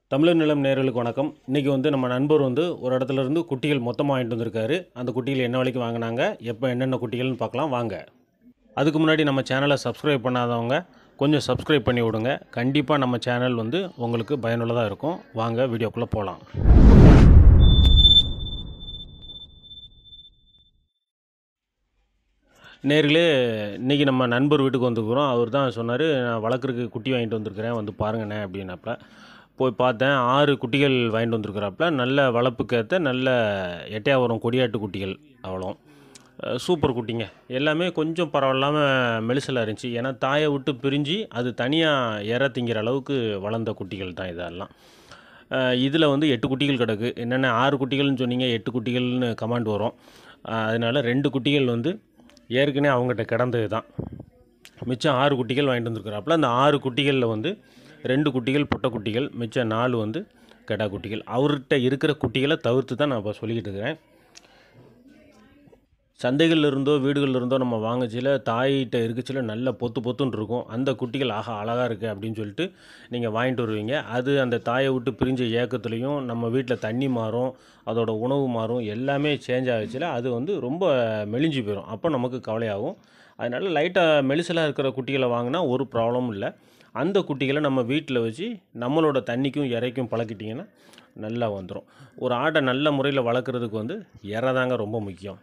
தமிழர் நிலம் நேர்களுக்கு வணக்கம் இன்றைக்கி வந்து நம்ம நண்பர் வந்து ஒரு இடத்துல இருந்து குட்டிகள் மொத்தமாக வாங்கிட்டு வந்திருக்காரு அந்த குட்டிகள் என்ன விலைக்கு வாங்கினாங்க எப்போ என்னென்ன குட்டிகள்னு பார்க்கலாம் வாங்க அதுக்கு முன்னாடி நம்ம சேனலை சப்ஸ்கிரைப் பண்ணாதவங்க கொஞ்சம் சப்ஸ்கிரைப் பண்ணி விடுங்க கண்டிப்பாக நம்ம சேனல் வந்து உங்களுக்கு பயனுள்ளதாக இருக்கும் வாங்க வீடியோக்குள்ளே போகலாம் நேர்களே இன்றைக்கி நம்ம நண்பர் வீட்டுக்கு வந்துருக்குறோம் அவர் தான் சொன்னார் நான் வளர்க்குறதுக்கு குட்டி வாங்கிட்டு வந்திருக்கிறேன் வந்து பாருங்கண்ணே அப்படின்னாப்புல போய் பார்த்தேன் ஆறு குட்டிகள் வாங்கிட்டு வந்திருக்கிறாப்புல நல்ல வளர்ப்புக்கேற்ற நல்ல எட்டையாவரம் கொடியாட்டு குட்டிகள் அவ்வளோ அஹ் சூப்பர் குட்டிங்க எல்லாமே கொஞ்சம் பரவாயில்லாமல் மெலிசலாக இருந்துச்சு ஏன்னா தாயை விட்டு பிரிஞ்சு அது தனியாக இற திங்கிற அளவுக்கு வளர்ந்த குட்டிகள் தான் இதெல்லாம் இதில் வந்து எட்டு குட்டிகள் கிடக்கு என்னென்ன ஆறு குட்டிகள்னு சொன்னீங்க எட்டு குட்டிகள்னு கமாண்ட் வரும் அஹ் அதனால ரெண்டு குட்டிகள் வந்து ஏற்கனவே அவங்ககிட்ட கிடந்தது தான் மிச்சம் ஆறு குட்டிகள் வாங்கிட்டு வந்துருக்குறாப்புல அந்த ஆறு குட்டிகளில் வந்து ரெண்டு குட்டிகள் பொட்டை குட்டிகள் மிச்சம் நாலு வந்து கெடா குட்டிகள் அவர்கிட்ட இருக்கிற குட்டிகளை தவிர்த்து தான் நான் இப்போ சொல்லிக்கிட்டு இருக்கிறேன் சந்தைகள்ல இருந்தோ வீடுகள்ல இருந்தோ நம்ம வாங்கச்சில தாயிட்ட இருக்கச்சில நல்ல பொத்து பொத்துன்னு இருக்கும் அந்த குட்டிகள் ஆஹா அழகாக இருக்குது அப்படின்னு சொல்லிட்டு நீங்கள் வாங்கிட்டு வருவீங்க அது அந்த தாயை விட்டு பிரிஞ்ச ஏக்கத்துலேயும் நம்ம வீட்டில் தண்ணி மாறும் அதோட உணவு மாறும் எல்லாமே சேஞ்ச் ஆகிச்சுல அது வந்து ரொம்ப மெலிஞ்சு போயிடும் அப்போ நமக்கு கவலையாகும் அதனால் லைட்டாக மெலிசலாக இருக்கிற குட்டிகளை வாங்கினா ஒரு ப்ராப்ளமும் இல்லை அந்த குட்டிகளை நம்ம வீட்டில் வச்சு நம்மளோட தண்ணிக்கும் இறைக்கும் பழக்கிட்டிங்கன்னா நல்லா வந்துடும் ஒரு ஆட்டை நல்ல முறையில் வளர்க்குறதுக்கு வந்து இறை தாங்க ரொம்ப முக்கியம்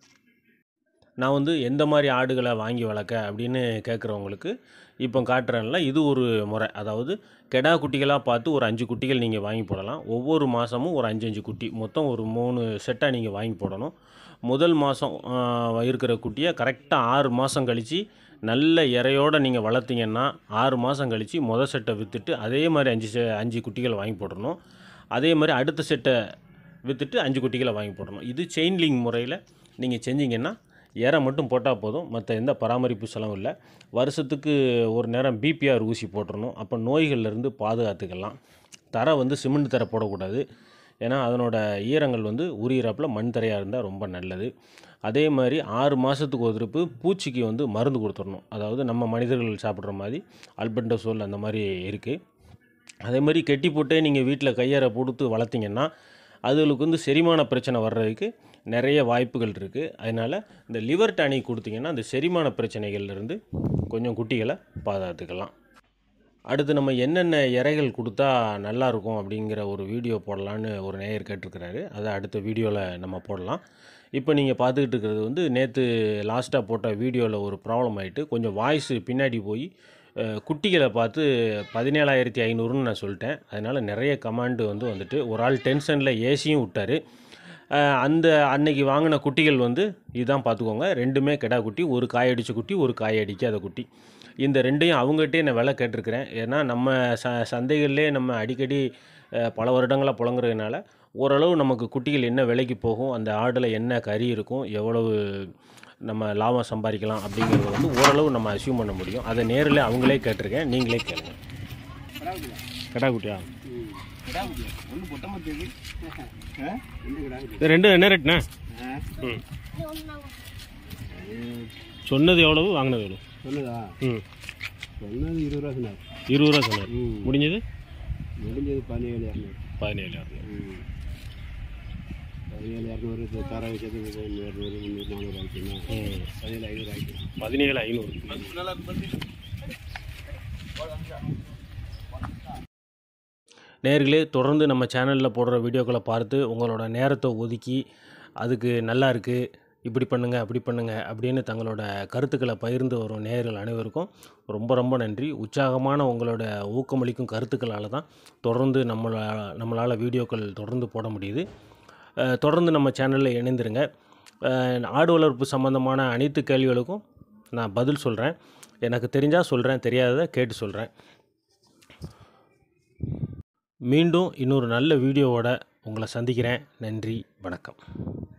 நான் வந்து எந்த மாதிரி ஆடுகளை வாங்கி வளர்க்க அப்படின்னு கேட்குறவங்களுக்கு இப்போ காட்டுறேன்ல இது ஒரு முறை அதாவது கெடா குட்டிகளாக பார்த்து ஒரு அஞ்சு குட்டிகள் நீங்கள் வாங்கி போடலாம் ஒவ்வொரு மாதமும் ஒரு அஞ்சு அஞ்சு குட்டி மொத்தம் ஒரு மூணு செட்டாக நீங்கள் வாங்கி போடணும் முதல் மாதம் இருக்கிற குட்டியை கரெக்டாக ஆறு மாதம் கழித்து நல்ல இறையோடு நீங்கள் வளர்த்தீங்கன்னா ஆறு மாதம் கழித்து முதல் செட்டை விற்றுட்டு அதே மாதிரி அஞ்சு செ அஞ்சு குட்டிகளை வாங்கி போடணும் அதே மாதிரி அடுத்த செட்டை விற்றுட்டு அஞ்சு குட்டிகளை வாங்கி போடணும் இது செயின் லிங்க் முறையில் நீங்கள் செஞ்சீங்கன்னா இறை மட்டும் போட்டால் போதும் மற்ற எந்த பராமரிப்பு செலவும் இல்லை வருஷத்துக்கு ஒரு நேரம் பிபிஆர் ஊசி போட்டுறணும் அப்போ நோய்கள்லேருந்து பாதுகாத்துக்கலாம் தரை வந்து சிமெண்ட் தரை போடக்கூடாது ஏன்னா அதனோட ஈரங்கள் வந்து உரியிறப்பில் மண் தரையாக இருந்தால் ரொம்ப நல்லது அதே மாதிரி ஆறு மாதத்துக்கு ஒரு திருப்பு பூச்சிக்கு வந்து மருந்து கொடுத்துடணும் அதாவது நம்ம மனிதர்கள் சாப்பிட்ற மாதிரி அல்பெண்டசோல் அந்த மாதிரி இருக்குது அதே மாதிரி கெட்டி போட்டே நீங்கள் வீட்டில் கையறை கொடுத்து வளர்த்திங்கன்னா அதுகளுக்கு வந்து செரிமான பிரச்சனை வர்றதுக்கு நிறைய வாய்ப்புகள் இருக்குது அதனால் இந்த லிவர் டானிக் கொடுத்தீங்கன்னா அந்த செரிமான பிரச்சனைகள்லேருந்து கொஞ்சம் குட்டிகளை பாதுகாத்துக்கலாம் அடுத்து நம்ம என்னென்ன இறைகள் கொடுத்தா நல்லா இருக்கும் அப்படிங்கிற ஒரு வீடியோ போடலான்னு ஒரு நேயர் கேட்டிருக்கிறாரு அதை அடுத்த வீடியோவில் நம்ம போடலாம் இப்போ நீங்கள் பார்த்துக்கிட்டு இருக்கிறது வந்து நேற்று லாஸ்ட்டாக போட்ட வீடியோவில் ஒரு ப்ராப்ளம் ஆகிட்டு கொஞ்சம் வாய்ஸ் பின்னாடி போய் அஹ், குட்டிகளை பார்த்து பதினேழாயிரத்தி ஐநூறுன்னு நான் சொல்லிட்டேன் அதனால் நிறைய கமாண்டு வந்து வந்துட்டு ஒரு ஆள் டென்ஷனில் ஏசியும் விட்டார் அஹ், அந்த அன்னைக்கு வாங்கின குட்டிகள் வந்து இதுதான் பார்த்துக்கோங்க ரெண்டுமே கெடா குட்டி ஒரு காய் அடித்த குட்டி ஒரு காய் அடிக்காத குட்டி இந்த ரெண்டையும் அவங்ககிட்டே நான் விலை கேட்டிருக்கிறேன் ஏன்னா நம்ம ச சந்தைகள்லே நம்ம அடிக்கடி அஹ், பல வருடங்களாக புழங்குறதுனால ஓரளவு நமக்கு குட்டிகள் என்ன விலைக்கு போகும் அந்த ஆடில் என்ன கறி இருக்கும் எவ்வளவு நம்ம லாபம் சம்பாதிக்கலாம் அப்படிங்கிறத வந்து ஓரளவு நம்ம அசியூம் பண்ண முடியும் அதை நேரில் அவங்களே கேட்டிருக்கேன் நீங்களே கேளுங்க கடா குட்டியா ஒன்று பொட்டமாக தெரியுது ரெண்டு கிடாது இது ரெண்டு என்ன ரேட்ண்ணே ம் சொன்னது எவ்வளவு வாங்கினது எவ்வளவு சொன்னதா ம் சொன்னது இருபது ரூபா சொன்னார் இருபது ரூபா சொன்னார் ம் முடிஞ்சது முடிஞ்சது பதினேழு இரநூறு பதினேழு இரநூறு ம் பதினேழு இரநூறு தர வச்சது இரநூறு முந்நூறு நானூறு ஆயிடுச்சுன்னா ம் பதினேழு ஐநூறு ஆயிடுச்சு பதினேழு ஐநூறு நேர்களே தொடர்ந்து நம்ம சேனலில் போடுற வீடியோக்களை பார்த்து உங்களோட நேரத்தை ஒதுக்கி அதுக்கு நல்லா இருக்குது இப்படி பண்ணுங்க அப்படி பண்ணுங்க அப்படின்னு தங்களோட கருத்துக்களை பகிர்ந்து வரும் நேயர்கள் அனைவருக்கும் ரொம்ப ரொம்ப நன்றி உற்சாகமான உங்களோட ஊக்கமளிக்கும் கருத்துக்களால் தான் தொடர்ந்து நம்மளால் நம்மளால் வீடியோக்கள் தொடர்ந்து போட முடியுது அஹ், தொடர்ந்து நம்ம சேனலில் இணைந்திருங்க அஹ், ஆடு வளர்ப்பு சம்மந்தமான அனைத்து கேள்விகளுக்கும் நான் பதில் சொல்கிறேன் எனக்கு தெரிஞ்சால் சொல்கிறேன் தெரியாததை கேட்டு சொல்கிறேன் மீண்டும் இன்னொரு நல்ல வீடியோவோட உங்களை சந்திக்கிறேன் நன்றி வணக்கம்